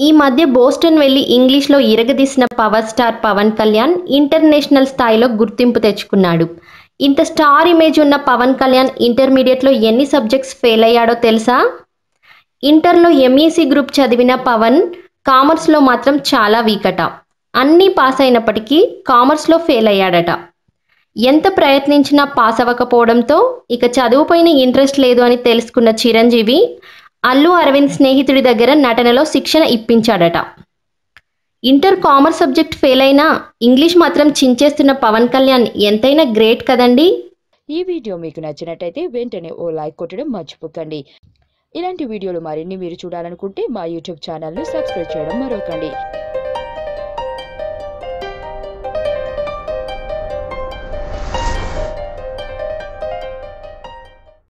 ఈ మధ్య బోస్టన్ వెళ్ళి ఇంగ్లీష్లో ఇరగదీసిన power star Pawan Kalyan international స్థాయిలో గుర్తింపు తెచ్చుకున్నాడు ఇంత స్టార్ ఇమేజ్ ఉన్న పవన్ కళ్యాణ్ ఇంటర్మీడియట్లో ఎన్ని సబ్జెక్ట్స్ ఫెయిల్ అయ్యాడో తెలుసా ఇంటర్లో ఎంఈసీ గ్రూప్ చదివిన పవన్ కామర్స్లో మాత్రం చాలా వీకట అన్నీ పాస్ అయినప్పటికీ కామర్స్లో ఫెయిల్ అయ్యాడట ఎంత ప్రయత్నించినా పాస్ అవ్వకపోవడంతో ఇక చదువుపైన ఇంట్రెస్ట్ లేదు అని తెలుసుకున్న చిరంజీవి అల్లు అరవింద్ స్నేహితుడి దగ్గర నటనలో శిక్షణ ఇప్పించాడట ఇంటర్ కామర్స్ సబ్జెక్ట్ ఫెయిల్ అయినా ఇంగ్లీష్ మాత్రం చించేస్తున్న పవన్ కళ్యాణ్ ఎంతైనా గ్రేట్ కదండి ఈ వీడియో మీకు నచ్చినట్టయితే వెంటనే ఓ లైక్ కొట్టడం మర్చిపోకండి ఇలాంటి వీడియోలు మరిన్ని మీరు చూడాలనుకుంటే మా యూట్యూబ్ ఛానల్ను సబ్స్క్రైబ్ చేయడం మరొకండి